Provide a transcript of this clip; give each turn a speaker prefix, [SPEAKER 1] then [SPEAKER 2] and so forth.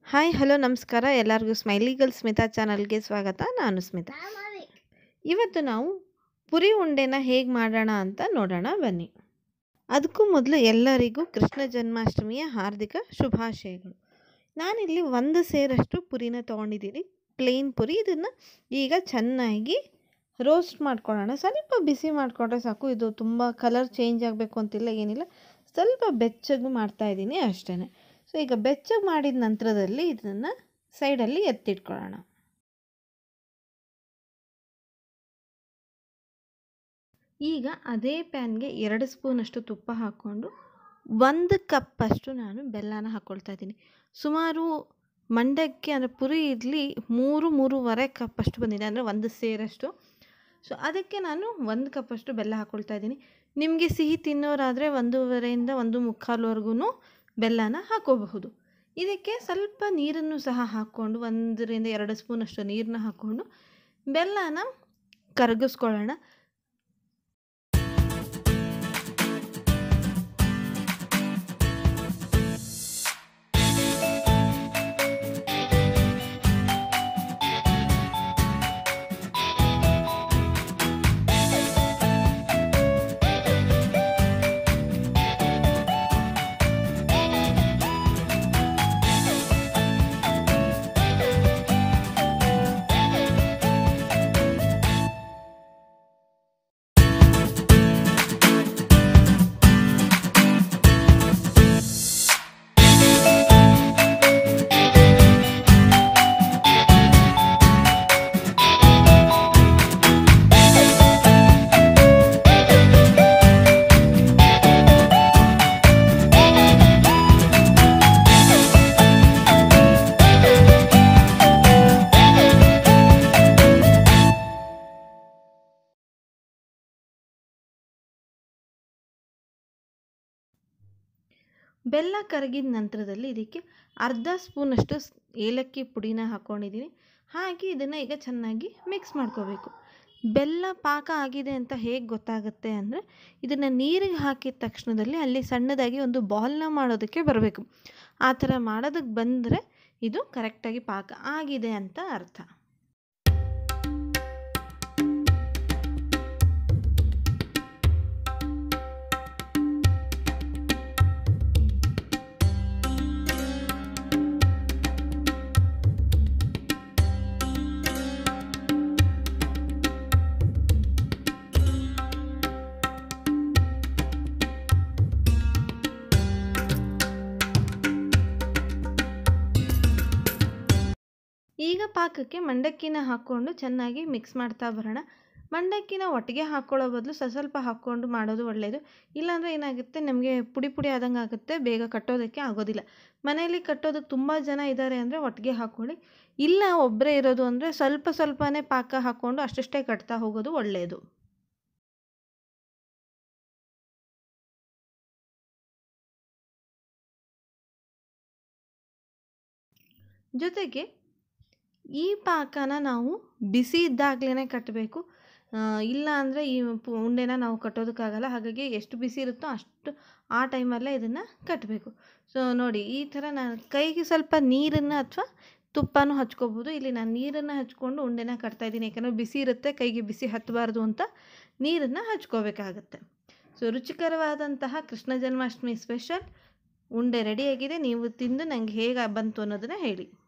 [SPEAKER 1] hi hello ನಮಸ್ಕಾರ ಎಲ್ಲರಿಗೂ smiley girl Smita ಚಾನಲ್ಗೆ ಸ್ವಾಗತ ನಾನು ಸ್ಮಿತಾ ಇವತ್ತು ನಾವು ಪುರಿ ಉಂಡೆನ ಹೇಗೆ ಮಾಡೋಣ ಅಂತ ನೋಡೋಣ ಬನ್ನಿ ಅದಕ್ಕೂ ಮೊದಲು ಎಲ್ಲರಿಗೂ ಕೃಷ್ಣ ಜನ್ಮಾಷ್ಟಮಿಯ ಹಾರ್ದಿಕ ಶುಭಾಶಯಗಳು ನಾನಿಲ್ಲಿ ಒಂದು ಸೇರಷ್ಟು ಪುರಿನ ತೊಗೊಂಡಿದ್ದೀನಿ ಪ್ಲೇನ್ ಪುರಿ ಇದನ್ನು ಈಗ ಚೆನ್ನಾಗಿ ರೋಸ್ಟ್ ಮಾಡ್ಕೊಳ್ಳೋಣ ಸ್ವಲ್ಪ ಬಿಸಿ ಮಾಡಿಕೊಂಡ್ರೆ ಸಾಕು ಇದು ತುಂಬ ಕಲರ್ ಚೇಂಜ್ ಆಗಬೇಕು ಅಂತಿಲ್ಲ ಏನಿಲ್ಲ ಸ್ವಲ್ಪ ಬೆಚ್ಚಗೆ ಮಾಡ್ತಾಯಿದ್ದೀನಿ ಅಷ್ಟೇ ಸೊ ಈಗ ಬೆಚ್ಚಗೆ ಮಾಡಿದ ನಂತರದಲ್ಲಿ ಇದನ್ನು ಸೈಡಲ್ಲಿ ಎತ್ತಿಟ್ಕೊಳ್ಳೋಣ ಈಗ ಅದೇ ಪ್ಯಾನ್ಗೆ ಎರಡು ಸ್ಪೂನಷ್ಟು ತುಪ್ಪ ಹಾಕ್ಕೊಂಡು ಒಂದು ಕಪ್ಪಷ್ಟು ನಾನು ಬೆಲ್ಲನ ಹಾಕ್ಕೊಳ್ತಾ ಇದ್ದೀನಿ ಸುಮಾರು ಮಂಡಕ್ಕಿ ಅಂದರೆ ಪುರಿ ಇಡ್ಲಿ ಮೂರು ಮೂರುವರೆ ಕಪ್ಪಷ್ಟು ಬಂದಿದೆ ಅಂದರೆ ಒಂದು ಸೇರಷ್ಟು ಸೊ ಅದಕ್ಕೆ ನಾನು ಒಂದು ಕಪ್ಪಷ್ಟು ಬೆಲ್ಲ ಹಾಕ್ಕೊಳ್ತಾ ಇದ್ದೀನಿ ನಿಮಗೆ ಸಿಹಿ ತಿನ್ನೋರಾದರೆ ಒಂದೂವರೆಯಿಂದ ಒಂದು ಮುಕ್ಕಾಲ್ವರೆಗೂ ಬೆಲ್ಲನ ಹಾಕೋಬಹುದು ಇದಕ್ಕೆ ಸ್ವಲ್ಪ ನೀರನ್ನು ಸಹ ಹಾಕ್ಕೊಂಡು ಒಂದರಿಂದ ಎರಡು ಸ್ಪೂನಷ್ಟು ನೀರನ್ನ ಹಾಕ್ಕೊಂಡು ಬೆಲ್ಲನ ಕರಗಿಸ್ಕೊಳ್ಳೋಣ ಬೆಲ್ಲ ಕರಗಿದ ನಂತರದಲ್ಲಿ ಇದಕ್ಕೆ ಅರ್ಧ ಸ್ಪೂನಷ್ಟು ಏಲಕ್ಕಿ ಪುಡಿನ ಹಾಕ್ಕೊಂಡಿದ್ದೀನಿ ಹಾಗೆ ಇದನ್ನು ಈಗ ಚೆನ್ನಾಗಿ ಮಿಕ್ಸ್ ಮಾಡ್ಕೋಬೇಕು ಬೆಲ್ಲ ಪಾಕ ಆಗಿದೆ ಅಂತ ಹೇಗೆ ಗೊತ್ತಾಗುತ್ತೆ ಅಂದರೆ ಇದನ್ನು ನೀರಿಗೆ ಹಾಕಿದ ತಕ್ಷಣದಲ್ಲಿ ಅಲ್ಲಿ ಸಣ್ಣದಾಗಿ ಒಂದು ಬಾಲ್ನ ಮಾಡೋದಕ್ಕೆ ಬರಬೇಕು ಆ ಥರ ಮಾಡೋದಕ್ಕೆ ಬಂದರೆ ಇದು ಕರೆಕ್ಟಾಗಿ ಪಾಕ ಆಗಿದೆ ಅಂತ ಅರ್ಥ ಈಗ ಪಾಕಕ್ಕೆ ಮಂಡಕ್ಕಿನ ಹಾಕ್ಕೊಂಡು ಚೆನ್ನಾಗಿ ಮಿಕ್ಸ್ ಮಾಡ್ತಾ ಬರೋಣ ಮಂಡಕ್ಕಿನ ಒಟ್ಟಿಗೆ ಹಾಕ್ಕೊಳ್ಳೋ ಬದಲು ಸ್ವಲ್ಪ ಸ್ವಲ್ಪ ಹಾಕ್ಕೊಂಡು ಮಾಡೋದು ಒಳ್ಳೆಯದು ಇಲ್ಲಾಂದರೆ ಏನಾಗುತ್ತೆ ನಮಗೆ ಪುಡಿ ಪುಡಿ ಆದಂಗೆ ಆಗುತ್ತೆ ಬೇಗ ಕಟ್ಟೋದಕ್ಕೆ ಆಗೋದಿಲ್ಲ ಮನೆಯಲ್ಲಿ ಕಟ್ಟೋದಕ್ಕೆ ತುಂಬ ಜನ ಇದ್ದಾರೆ ಅಂದರೆ ಒಟ್ಟಿಗೆ ಹಾಕ್ಕೊಳ್ಳಿ ಇಲ್ಲ ಒಬ್ಬರೇ ಇರೋದು ಅಂದರೆ ಸ್ವಲ್ಪ ಸ್ವಲ್ಪನೇ ಪಾಕ ಹಾಕ್ಕೊಂಡು ಅಷ್ಟಷ್ಟೇ ಕಟ್ತಾ ಹೋಗೋದು ಒಳ್ಳೆಯದು ಜೊತೆಗೆ ಈ ಪಾಕನ ನಾವು ಬಿಸಿ ಇದ್ದಾಗಲೇ ಕಟ್ಟಬೇಕು ಇಲ್ಲ ಅಂದರೆ ಈ ಉಂಡೆನ ನಾವು ಕಟ್ಟೋದಕ್ಕಾಗಲ್ಲ ಹಾಗಾಗಿ ಎಷ್ಟು ಬಿಸಿ ಇರುತ್ತೋ ಅಷ್ಟು ಆ ಟೈಮಲ್ಲೇ ಇದನ್ನು ಕಟ್ಟಬೇಕು ಸೊ ನೋಡಿ ಈ ಥರ ನಾನು ಕೈಗೆ ಸ್ವಲ್ಪ ನೀರನ್ನು ಅಥವಾ ತುಪ್ಪನೂ ಹಚ್ಕೋಬೋದು ಇಲ್ಲಿ ನಾನು ನೀರನ್ನು ಹಚ್ಕೊಂಡು ಉಂಡೆನ ಕಟ್ತಾಯಿದ್ದೀನಿ ಯಾಕಂದರೆ ಬಿಸಿ ಇರುತ್ತೆ ಕೈಗೆ ಬಿಸಿ ಹತ್ತಬಾರ್ದು ಅಂತ ನೀರನ್ನು ಹಚ್ಕೋಬೇಕಾಗತ್ತೆ ಸೊ ರುಚಿಕರವಾದಂತಹ ಕೃಷ್ಣ ಜನ್ಮಾಷ್ಟಮಿ ಸ್ಪೆಷಲ್ ಉಂಡೆ ರೆಡಿಯಾಗಿದೆ ನೀವು ತಿಂದು ನನಗೆ ಹೇಗೆ ಬಂತು ಅನ್ನೋದನ್ನು ಹೇಳಿ